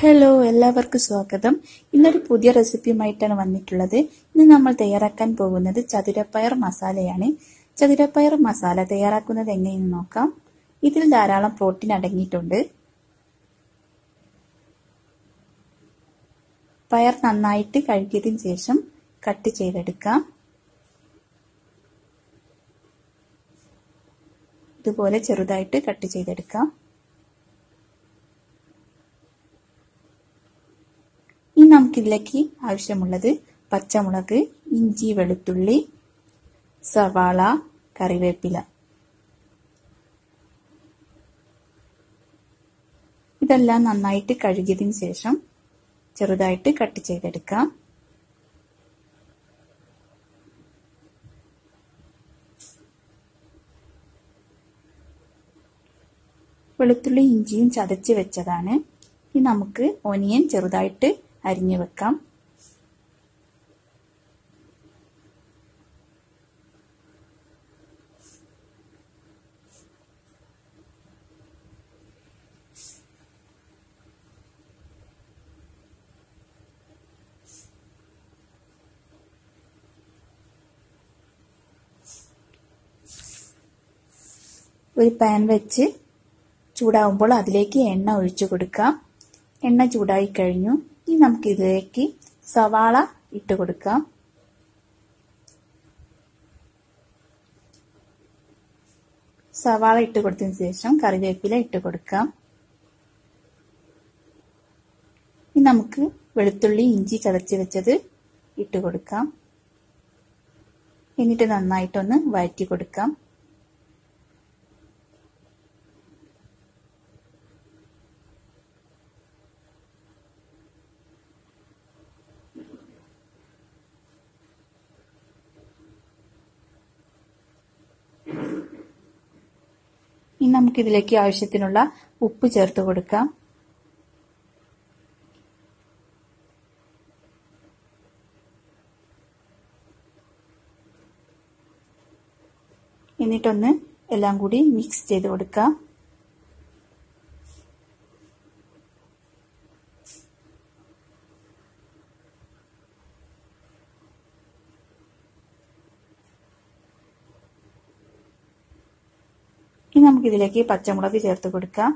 hello എല്ലാവർക്കും സ്വാഗതം ഇന്നൊരു പുതിയ റെസിപ്പിയുമായിട്ടാണ് വന്നിട്ടുള്ളത് ഇന്ന് നമ്മൾ തയ്യാറാക്കാൻ പോകുന്നത് ചതുരപ്പയർ മസാലയാണ് ചതുരപ്പയർ മസാല തയ്യാറാക്കുന്നത് എങ്ങനെയെന്ന് നോക്കാം ഇതിൽ ധാരാളം പ്രോട്ടീൻ അടങ്ങിയിട്ടുണ്ട് പയർ നന്നായിട്ട് കഴുകിയതിന് ശേഷം കട്ട് ചെയ്തെടുക്കാം ഇതുപോലെ ചെറുതായിട്ട് കട്ട് ചെയ്തെടുക്കാം ഇനി നമുക്കിതിലേക്ക് ആവശ്യമുള്ളത് പച്ചമുളക് ഇഞ്ചി വെളുത്തുള്ളി സവാള കറിവേപ്പില ഇതെല്ലാം നന്നായിട്ട് കഴുകിയതിന് ശേഷം ചെറുതായിട്ട് കട്ട് ചെയ്തെടുക്കാം വെളുത്തുള്ളി ഇഞ്ചിയും ചതച്ച് വെച്ചതാണ് ഇനി നമുക്ക് ഒനിയൻ ചെറുതായിട്ട് അരിഞ്ഞു വെക്കാം ഒരു പാൻ വെച്ച് ചൂടാവുമ്പോൾ അതിലേക്ക് എണ്ണ ഒഴിച്ചു കൊടുക്കാം എണ്ണ ചൂടായി കഴിഞ്ഞു ഇനി നമുക്ക് ഇതിലേക്ക് സവാള ഇട്ട് കൊടുക്കാം സവാള ഇട്ട് കൊടുത്തതിന് ശേഷം കറിവേപ്പില ഇട്ട് കൊടുക്കാം ഇനി നമുക്ക് വെളുത്തുള്ളി ഇഞ്ചി ചതച്ച് വെച്ചത് ഇട്ട് കൊടുക്കാം എന്നിട്ട് നന്നായിട്ടൊന്ന് വഴറ്റി കൊടുക്കാം ഇനി നമുക്ക് ഇതിലേക്ക് ആവശ്യത്തിനുള്ള ഉപ്പ് ചേർത്ത് കൊടുക്കാം എന്നിട്ടൊന്ന് എല്ലാം കൂടി മിക്സ് ചെയ്ത് കൊടുക്കാം ഇനി നമുക്ക് ഇതിലേക്ക് പച്ചമുളക് ചേർത്ത് കൊടുക്കാം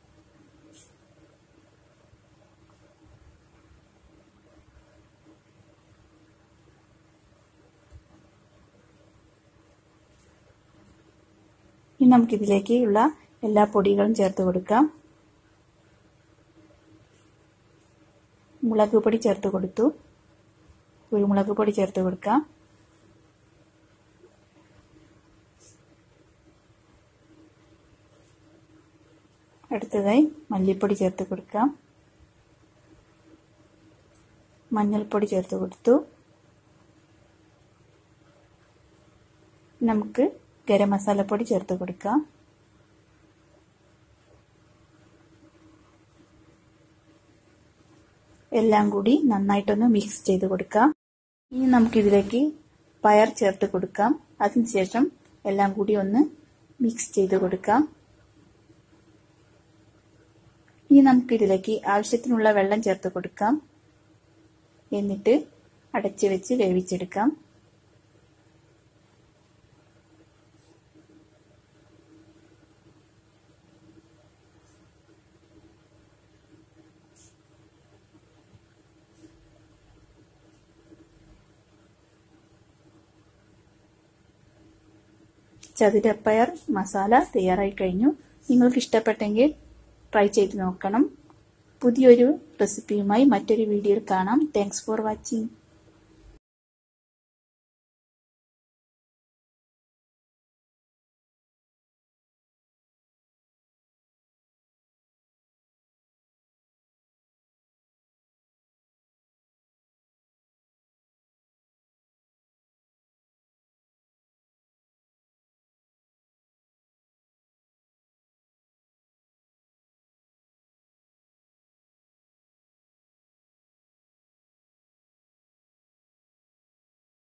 ഇനി നമുക്ക് ഇതിലേക്ക് ഉള്ള എല്ലാ പൊടികളും ചേർത്ത് കൊടുക്കാം മുളക് പൊടി ചേർത്ത് കൊടുത്തു കുരുമുളക് പൊടി ചേർത്ത് കൊടുക്കാം അടുത്തതായി മല്ലിപ്പൊടി ചേർത്ത് കൊടുക്കാം മഞ്ഞൾപ്പൊടി ചേർത്ത് കൊടുത്തു നമുക്ക് ഗരം മസാലപ്പൊടി ചേർത്ത് കൊടുക്കാം എല്ലാം കൂടി നന്നായിട്ടൊന്ന് മിക്സ് ചെയ്ത് കൊടുക്കാം ഇനി നമുക്കിതിലേക്ക് പയർ ചേർത്ത് കൊടുക്കാം അതിനുശേഷം എല്ലാം കൂടി ഒന്ന് മിക്സ് ചെയ്ത് കൊടുക്കാം ഇനി നമുക്ക് ഇതിലേക്ക് ആവശ്യത്തിനുള്ള വെള്ളം ചേർത്ത് കൊടുക്കാം എന്നിട്ട് അടച്ചു വെച്ച് വേവിച്ചെടുക്കാം ചതുരപ്പയർ മസാല തയ്യാറായി കഴിഞ്ഞു നിങ്ങൾക്ക് ഇഷ്ടപ്പെട്ടെങ്കിൽ ട്രൈ ചെയ്ത് നോക്കണം പുതിയൊരു റെസിപ്പിയുമായി മറ്റൊരു വീഡിയോയിൽ കാണാം താങ്ക്സ് ഫോർ വാച്ചിങ്